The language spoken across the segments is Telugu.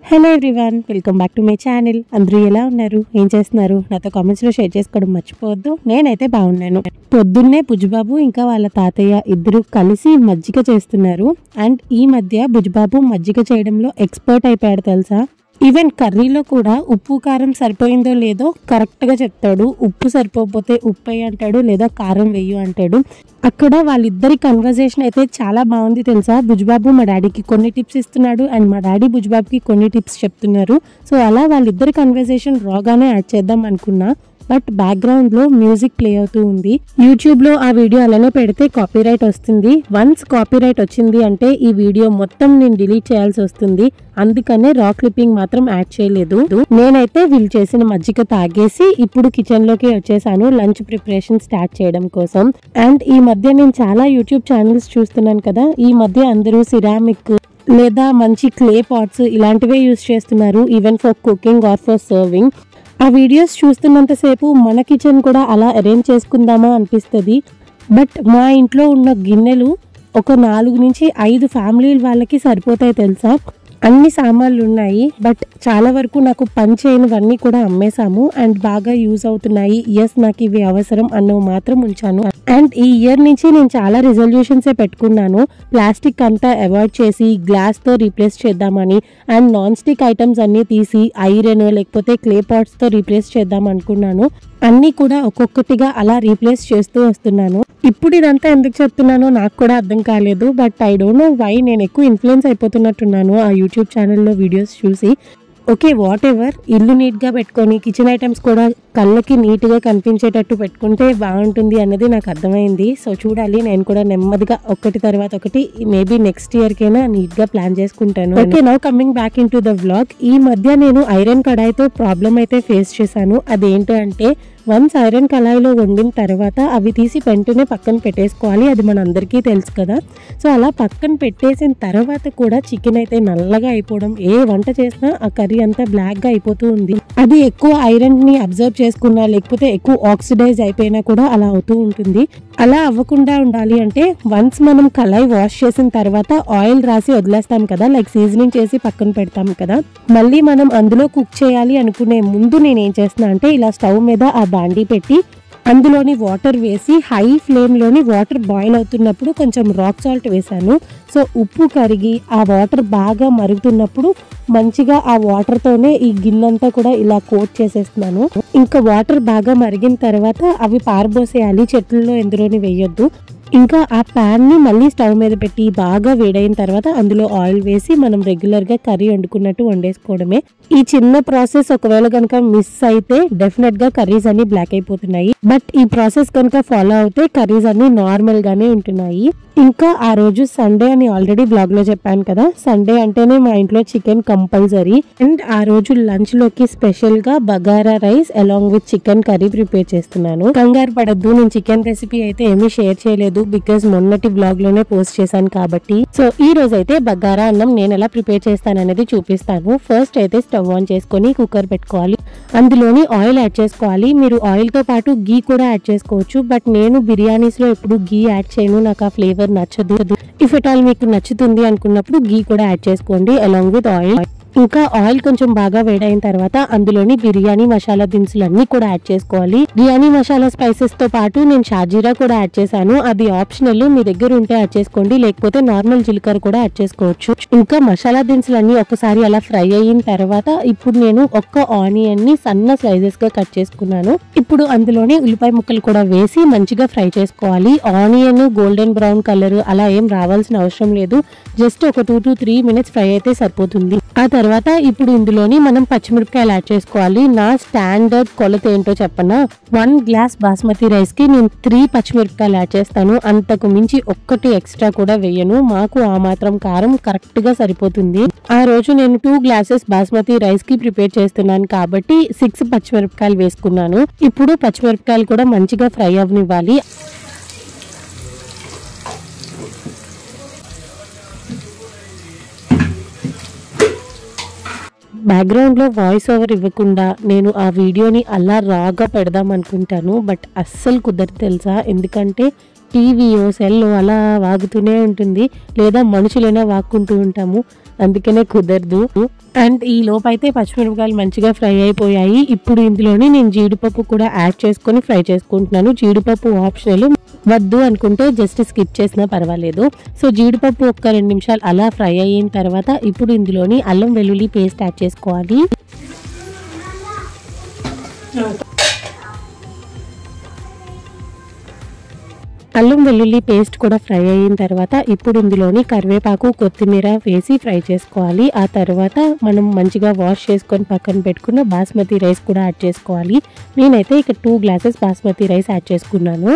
hello everyone welcome back to my channel అందరూ ఎలా ఉన్నారు ఏం చేస్తున్నారు నాతో కామెంట్స్ లో షేర్ చేసుకోవడం మర్చిపోవద్దు నేనైతే బాగున్నాను పొద్దున్నే బుజ్బాబు ఇంకా వాళ్ళ తాతయ్య ఇద్దరు కలిసి మజ్జిగ చేస్తున్నారు అండ్ ఈ మధ్య బుజ్బాబు మజ్జిగ చేయడంలో ఎక్స్పర్ట్ అయిపోయాడు తెలుసా ఈవెన్ కర్రీలో కూడా ఉప్పు కారం సరిపోయిందో లేదో కరెక్ట్గా చెప్తాడు ఉప్పు సరిపోకపోతే ఉప్పు వేయి అంటాడు లేదా కారం వెయ్యి అంటాడు అక్కడ వాళ్ళిద్దరి కన్వర్జేషన్ అయితే చాలా బాగుంది తెలుసా బుజ్బాబు మా డాడీకి కొన్ని టిప్స్ ఇస్తున్నాడు అండ్ మా డాడీ బుజ్బాబుకి కొన్ని టిప్స్ చెప్తున్నారు సో అలా వాళ్ళిద్దరి కన్వర్జేషన్ రాగానే యాడ్ చేద్దాం అనుకున్నా బట్ బ్యాక్గ్రౌండ్ లో మ్యూజిక్ ప్లే అవుతూ ఉంది యూట్యూబ్ లో ఆ వీడియో అలానే పెడితే కాపీరైట్ వస్తుంది వన్స్ కాపీరైట్ వచ్చింది అంటే ఈ వీడియో మొత్తం నేను డిలీట్ చేయాల్సి వస్తుంది అందుకనే రా క్లిప్పింగ్ మాత్రం యాడ్ చేయలేదు నేనైతే వీళ్ళు చేసిన మజ్జిగ తాగేసి ఇప్పుడు కిచెన్ లోకి వచ్చేసాను లంచ్ ప్రిపరేషన్ స్టార్ట్ చేయడం కోసం అండ్ ఈ మధ్య నేను చాలా యూట్యూబ్ ఛానల్స్ చూస్తున్నాను కదా ఈ మధ్య అందరూ సిరామిక్ లేదా మంచి క్లే పాట్స్ ఇలాంటివే యూస్ చేస్తున్నారు even for cooking or for serving ఆ వీడియోస్ చూస్తున్నంతసేపు మన కిచెన్ కూడా అలా అరేంజ్ చేసుకుందామా అనిపిస్తుంది బట్ మా ఇంట్లో ఉన్న గిన్నెలు ఒక నాలుగు నుంచి ఐదు ఫ్యామిలీ వాళ్ళకి సరిపోతాయి తెలుసా అన్ని సామాన్లు ఉన్నాయి బట్ చాలా వరకు నాకు పని చేయనివన్నీ కూడా అమ్మేశాము అండ్ బాగా యూజ్ అవుతున్నాయి ఎస్ నాకు ఇవి అవసరం అన్నవి మాత్రం ఉంచాను అండ్ ఈ ఇయర్ నుంచి నేను చాలా రిజల్యూషన్స్ పెట్టుకున్నాను ప్లాస్టిక్ అంతా అవాయిడ్ చేసి గ్లాస్ తో రీప్లేస్ చేద్దామని అండ్ నాన్ స్టిక్ ఐటమ్స్ అన్ని తీసి ఐరన్ లేకపోతే క్లే పాట్స్ తో రీప్లేస్ చేద్దాం అనుకున్నాను అన్ని కూడా ఒక్కొక్కటిగా అలా రీప్లేస్ చేస్తూ వస్తున్నాను ఇప్పుడు ఇదంతా ఎందుకు చెప్తున్నానో నాకు కూడా అర్థం కాలేదు but I don't know why నేను ఎక్కువ ఇన్ఫ్లుయెన్స్ అయిపోతున్నట్టున్నాను ఆ యూట్యూబ్ ఛానల్లో వీడియోస్ చూసి ఓకే వాట్ ఎవర్ ఇల్లు నీట్గా పెట్టుకొని కిచెన్ ఐటమ్స్ కూడా కళ్ళకి నీట్గా కనిపించేటట్టు పెట్టుకుంటే బాగుంటుంది అన్నది నాకు అర్థమైంది సో చూడాలి నేను కూడా నెమ్మదిగా ఒకటి తర్వాత ఒకటి మేబీ నెక్స్ట్ ఇయర్కైనా నీట్గా ప్లాన్ చేసుకుంటాను okay now coming back in to the vlog ఈ మధ్య నేను ఐరన్ కడాయితో ప్రాబ్లం అయితే ఫేస్ చేశాను అదేంటి అంటే వన్స్ ఐరన్ కళాయిలో వండిన తర్వాత అవి తీసి వెంటనే పక్కన పెట్టేసుకోవాలి అది మన అందరికీ తెలుసు కదా సో అలా పక్కన పెట్టేసిన తర్వాత కూడా చికెన్ అయితే నల్లగా అయిపోవడం ఏ వంట చేసినా ఆ కర్రీ అంతా బ్లాక్ గా అయిపోతూ ఉంది అది ఎక్కువ ఐరన్ ని అబ్జర్వ్ చేసుకున్నా లేకపోతే ఎక్కువ ఆక్సిడైజ్ అయిపోయినా కూడా అలా అవుతూ ఉంటుంది అలా అవ్వకుండా ఉండాలి అంటే వన్స్ మనం కళాయి వాష్ చేసిన తర్వాత ఆయిల్ రాసి వదిలేస్తాం కదా లైక్ సీజనింగ్ చేసి పక్కన పెడతాం కదా మళ్ళీ మనం అందులో కుక్ చేయాలి అనుకునే ముందు నేను ఏం చేస్తున్నా అంటే ఇలా స్టవ్ మీద ఆ బాండీ పెట్టి అందులోని వాటర్ వేసి హై ఫ్లేమ్లోని వాటర్ బాయిల్ అవుతున్నప్పుడు కొంచెం రాక్ సాల్ట్ వేసాను సో ఉప్పు కరిగి ఆ వాటర్ బాగా మరుగుతున్నప్పుడు మంచిగా ఆ వాటర్తోనే ఈ గిన్నెంతా కూడా ఇలా కోట్ చేసేస్తున్నాను ఇంకా వాటర్ బాగా మరిగిన తర్వాత అవి పారబోసేయాలి చెట్లలో ఎందులోని వేయొద్దు ఇంకా ఆ ప్యాన్ ని మళ్ళీ స్టవ్ మీద పెట్టి బాగా వేడైన తర్వాత అందులో ఆయిల్ వేసి మనం రెగ్యులర్ గా కర్రీ వండుకున్నట్టు వండేసుకోవడమే ఈ చిన్న ప్రాసెస్ ఒకవేళ కనుక మిస్ అయితే డెఫినెట్ గా కర్రీస్ అన్ని బ్లాక్ అయిపోతున్నాయి బట్ ఈ ప్రాసెస్ కనుక ఫాలో అవుతే కర్రీస్ అన్ని నార్మల్ గానే ఉంటున్నాయి ఇంకా ఆ రోజు సండే అని ఆల్రెడీ బ్లాగ్ లో చెప్పాను కదా సండే అంటేనే మా ఇంట్లో చికెన్ కంపల్సరీ అండ్ ఆ రోజు లంచ్ లోకి స్పెషల్ గా bagara rice along with chicken curry prepare చేస్తున్నాను కంగారు పడద్దు నేను చికెన్ రెసిపీ అయితే ఏమీ షేర్ చేయలేదు బికాస్ మొన్నటి బ్లాగ్ లోనే పోస్ట్ చేశాను కాబట్టి సో ఈ రోజు అయితే బగారా అన్నం నేను ఎలా ప్రిపేర్ చేస్తాను అనేది చూపిస్తాను ఫస్ట్ అయితే స్టవ్ ఆన్ చేసుకొని కుక్కర్ పెట్టుకోవాలి అందులోని ఆయిల్ యాడ్ చేసుకోవాలి మీరు ఆయిల్ తో పాటు గీ కూడా యాడ్ చేసుకోవచ్చు బట్ నేను బిర్యానీస్ లో ఎప్పుడు గీ యాడ్ చేయను నాకు ఆ ఫ్లేవర్ నచ్చదు ఇఫ్ ఎట్ ఆల్ మీకు నచ్చుతుంది అనుకున్నప్పుడు గీ కూడా యాడ్ చేసుకోండి అలాంగ్ విత్ ఆయిల్ ఇంకా ఆయిల్ కొంచెం బాగా వేడైన తర్వాత అందులోని బిర్యానీ మసాలా దినుసులు అన్ని కూడా యాడ్ చేసుకోవాలి బిర్యానీ మసాలా స్పైసెస్ తో పాటు నేను షాజీరా కూడా యాడ్ చేశాను అది ఆప్షనల్ మీ దగ్గర ఉంటే యాడ్ చేసుకోండి లేకపోతే నార్మల్ జీలకర్ర కూడా యాడ్ చేసుకోవచ్చు ఇంకా మసాలా దినుసులు అన్ని ఒకసారి అలా ఫ్రై అయిన తర్వాత ఇప్పుడు నేను ఒక్క ఆనియన్ ని సన్న స్లైజెస్ గా కట్ చేసుకున్నాను ఇప్పుడు అందులోనే ఉల్లిపాయ ముక్కలు కూడా వేసి మంచిగా ఫ్రై చేసుకోవాలి ఆనియన్ గోల్డెన్ బ్రౌన్ కలర్ అలా ఏం రావాల్సిన అవసరం లేదు జస్ట్ ఒక two to three minutes fry అయితే సరిపోతుంది ఆ తర్వాత ఇప్పుడు ఇందులోని మనం పచ్చిమిరపకాయలు యాడ్ చేసుకోవాలి నా స్టాండర్డ్ కొలత ఏంటో చెప్పనా వన్ గ్లాస్ బాస్మతి రైస్ కి నేను త్రీ పచ్చిమిరపకాయలు యాడ్ చేస్తాను అంతకు మించి ఒక్కటి ఎక్స్ట్రా కూడా వేయను మాకు ఆ మాత్రం కారం కరెక్ట్ గా సరిపోతుంది ఆ రోజు నేను టూ గ్లాసెస్ బాస్మతి రైస్ కి ప్రిపేర్ చేస్తున్నాను కాబట్టి సిక్స్ పచ్చిమిరపకాయలు వేసుకున్నాను ఇప్పుడు పచ్చిమిరపకాయలు కూడా మంచిగా ఫ్రై అవ్వనివ్వాలి బ్యాక్గ్రౌండ్ లో వాయిస్ ఓవర్ ఇవ్వకుండా నేను ఆ వీడియోని అలా రాగా పెడదాం అనుకుంటాను బట్ అస్సలు కుదరదు తెలుసా ఎందుకంటే టీవీయో సెల్లో అలా వాగుతూనే ఉంటుంది లేదా మనుషులైనా వాక్కుంటూ ఉంటాము అందుకనే కుదరదు అండ్ ఈ లోపైతే పచ్చిమిరపకాయలు మంచిగా ఫ్రై అయిపోయాయి ఇప్పుడు ఇందులోని నేను జీడిపప్పు కూడా యాడ్ చేసుకొని ఫ్రై చేసుకుంటున్నాను జీడిపప్పు ఆప్షనల్ వద్దు అనుకుంటే జస్ట్ స్కిప్ చేసినా పర్వాలేదు సో జీడిపప్పు ఒక్క రెండు నిమిషాలు అలా ఫ్రై అయిన తర్వాత ఇప్పుడు ఇందులోని అల్లం వెల్లుల్లి పేస్ట్ యాడ్ చేసుకోవాలి అల్లం వెల్లుల్లి పేస్ట్ కూడా ఫ్రై అయిన తర్వాత ఇప్పుడు ఇందులోని కరివేపాకు కొత్తిమీర వేసి ఫ్రై చేసుకోవాలి ఆ తర్వాత మనం మంచిగా వాష్ చేసుకొని పక్కన పెట్టుకున్న బాస్మతి రైస్ కూడా యాడ్ చేసుకోవాలి నేనైతే ఇక్కడ two glasses basmati rice add చేసుకున్నాను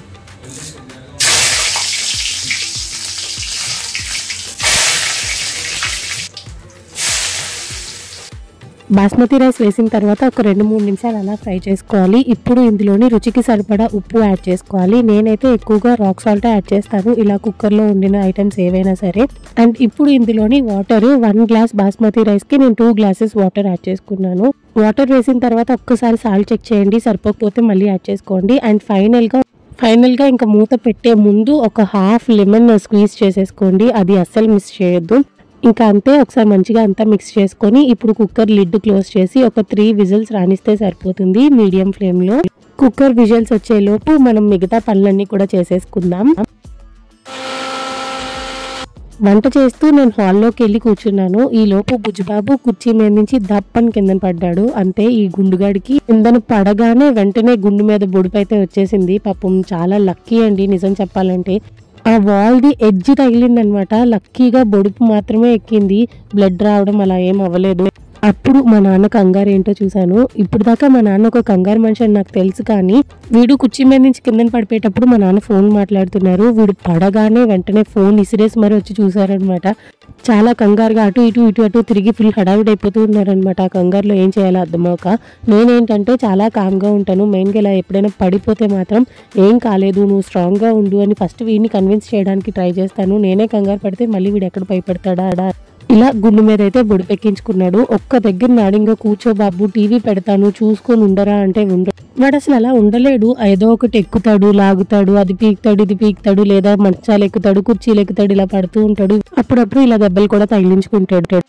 బాస్మతి రైస్ వేసిన తర్వాత ఒక రెండు మూడు నిమిషాలు అలా ఫ్రై చేసుకోవాలి ఇప్పుడు ఇందులోని రుచికి సరిపడా ఉప్పు యాడ్ చేసుకోవాలి నేనైతే ఎక్కువగా రాక్ సాల్ట్ యాడ్ చేస్తాను ఇలా కుక్కర్లో వండిన ఐటమ్స్ ఏవైనా సరే అండ్ ఇప్పుడు ఇందులోని వాటర్ వన్ గ్లాస్ బాస్మతి రైస్కి నేను టూ గ్లాసెస్ వాటర్ యాడ్ చేసుకున్నాను వాటర్ వేసిన తర్వాత ఒక్కసారి సాల్ట్ చెక్ చేయండి సరిపోకపోతే మళ్ళీ యాడ్ చేసుకోండి అండ్ ఫైనల్గా ఫైనల్గా ఇంకా మూత పెట్టే ముందు ఒక హాఫ్ లెమన్ స్క్వీజ్ చేసేసుకోండి అది అస్సలు మిస్ చేయొద్దు ఇంకా అంతే ఒకసారి మంచిగా అంతా మిక్స్ చేసుకొని ఇప్పుడు కుక్కర్ లిడ్ క్లోజ్ చేసి ఒక త్రీ విజిల్స్ రాణిస్తే సరిపోతుంది మీడియం ఫ్లేమ్లో కుక్కర్ విజిల్స్ వచ్చేలోపు మనం మిగతా పనులన్నీ కూడా చేసేసుకుందాం వంట చేస్తూ నేను హాల్లోకి వెళ్ళి కూర్చున్నాను ఈ లోపు బుజ్జిబాబు కుర్చీ మీద నుంచి దప్పని కిందన పడ్డాడు అంతే ఈ గుండుగాడికి కిందన పడగానే వెంటనే గుండు మీద బొడిపైతే వచ్చేసింది పాపం చాలా లక్కీ అండి నిజం చెప్పాలంటే ఆ వాల్ది ఎడ్జ్ తగిలిందనమాట లక్కీగా బొడుపు మాత్రమే ఎక్కింది బ్లడ్ రావడం అలా ఏం అవ్వలేదు అప్పుడు మా నాన్న కంగారు ఏంటో చూశాను ఇప్పుడు దాకా మా నాన్న ఒక కంగారు మనిషి అని నాకు తెలుసు కానీ వీడు కుర్చీ మీద నుంచి కిందన పడిపోయేటప్పుడు మా నాన్న ఫోన్ మాట్లాడుతున్నారు వీడు పడగానే వెంటనే ఫోన్ ఇసిరేసి మరి వచ్చి చూసారనమాట చాలా కంగారుగా అటు ఇటు ఇటు అటు తిరిగి ఫుల్ హడావిడి అయిపోతూ ఉన్నారనమాట ఆ కంగారులో ఏం చేయాలో అర్థమవక నేనేంటంటే చాలా కామ్గా ఉంటాను మెయిన్గా ఇలా ఎప్పుడైనా పడిపోతే మాత్రం ఏం కాలేదు నువ్వు స్ట్రాంగ్గా ఉండు అని ఫస్ట్ వీడిని కన్విన్స్ చేయడానికి ట్రై చేస్తాను నేనే కంగారు పడితే మళ్ళీ వీడు ఎక్కడ భయపడతాడా అడా ఇలా గుండు మీద అయితే బుడిపెక్కించుకున్నాడు ఒక్క దగ్గర నాడింగా కూర్చో బాబు టీవీ పెడతాను చూసుకొని ఉండరా అంటే ఉండ వాడు అసలు అలా ఉండలేడు ఏదో ఒకటి ఎక్కుతాడు లాగుతాడు అది పీకుతాడు ఇది పీకుతాడు లేదా మంచాలు ఎక్కుతాడు కుర్చీలు ఎక్కుతాడు ఇలా పడుతూ ఉంటాడు అప్పుడప్పుడు ఇలా దెబ్బలు కూడా తగిలించుకుంటాడు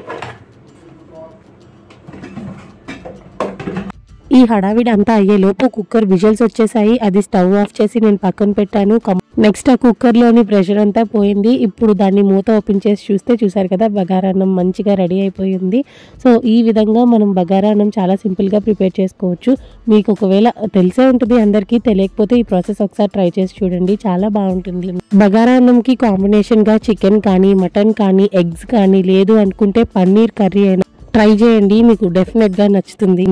ఈ హడావిడి అంతా అయ్యేలోపు కుక్కర్ విజువల్స్ వచ్చేసాయి అది స్టవ్ ఆఫ్ చేసి నేను పక్కన పెట్టాను నెక్స్ట్ ఆ కుక్కర్ లోని ప్రెషర్ అంతా పోయింది ఇప్పుడు దాన్ని మూత ఓపెన్ చేసి చూస్తే చూసారు కదా బగారాన్నం మంచిగా రెడీ అయిపోయింది సో ఈ విధంగా మనం బగారాన్నం చాలా సింపుల్ గా ప్రిపేర్ చేసుకోవచ్చు మీకు ఒకవేళ తెలిసే ఉంటుంది అందరికీ తెలియకపోతే ఈ ప్రాసెస్ ఒకసారి ట్రై చేసి చూడండి చాలా బాగుంటుంది బగారాన్నంకి కాంబినేషన్ గా చికెన్ కానీ మటన్ కానీ ఎగ్స్ కానీ లేదు అనుకుంటే పన్నీర్ కర్రీ అయినా ట్రై చేయండి మీకు డెఫినెట్ గా నచ్చుతుంది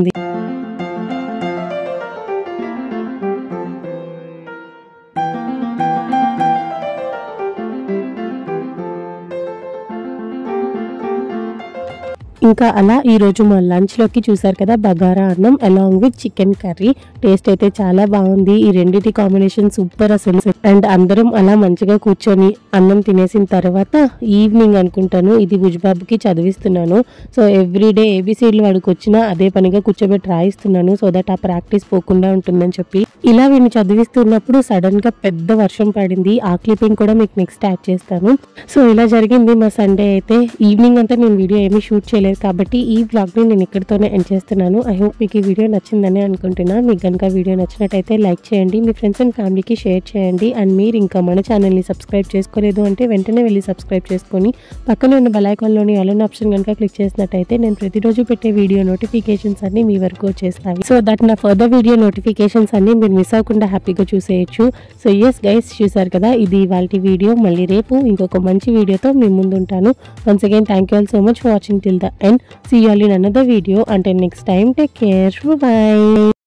ఇంకా అలా ఈ రోజు మా లంచ్ లోకి చూసారు కదా బగారా అన్నం along with chicken curry taste అయితే చాలా బాగుంది ఈ రెండింటి కాంబినేషన్ సూపర్ అసలు అండ్ అందరం అలా మంచిగా కూర్చొని అన్నం తినేసిన తర్వాత ఈవినింగ్ అనుకుంటాను ఇది బుజ్బాబుకి చదివిస్తున్నాను సో ఎవ్రీ డే ఏబిసిడ్లు వాడికి వచ్చినా అదే పనిగా కూర్చోబెట్టి రాయిస్తున్నాను సో దట్ ఆ ప్రాక్టీస్ పోకుండా ఉంటుందని చెప్పి ఇలా వీడిని చదివిస్తున్నప్పుడు సడన్ గా పెద్ద వర్షం పడింది ఆ క్లిప్పింగ్ కూడా మీకు నెక్స్ట్ యాడ్ చేస్తాను సో ఇలా జరిగింది మా సండే అయితే ఈవినింగ్ అంతా నేను వీడియో ఏమీ షూట్ చేయలేదు కాబట్టి ఈ బ్లాగ్ని నేను ఇక్కడితోనే ఎండ్ చేస్తున్నాను ఐ హోప్ మీకు ఈ వీడియో నచ్చిందని అనుకుంటున్నా మీకు కనుక వీడియో నచ్చినట్టయితే లైక్ చేయండి మీ ఫ్రెండ్స్ అండ్ ఫ్యామిలీకి షేర్ చేయండి అండ్ మీరు ఇంకా మన ఛానల్ని సబ్స్క్రైబ్ చేసుకోలేదు అంటే వెంటనే వెళ్ళి సబ్స్క్రైబ్ చేసుకొని పక్కన ఉన్న బెల్ ఐకాన్లోని అలన్ ఆప్షన్ కనుక క్లిక్ చేసినట్టయితే నేను ప్రతిరోజు పెట్టే వీడియో నోటిఫికేషన్స్ అన్ని మీ వరకు వచ్చేస్తాయి సో దట్ నా ఫర్దర్ వీడియో నోటిఫికేషన్స్ అన్ని మీరు మిస్ అవ్వకుండా హ్యాపీగా చూసేయచ్చు సో ఎస్ గైస్ చూసారు కదా ఇది ఇవాళ వీడియో మళ్ళీ రేపు ఇంకొక మంచి వీడియోతో మీ ముందు ఉంటాను once again thank you all so much for watching till the end see all in another video అంటే next time take care by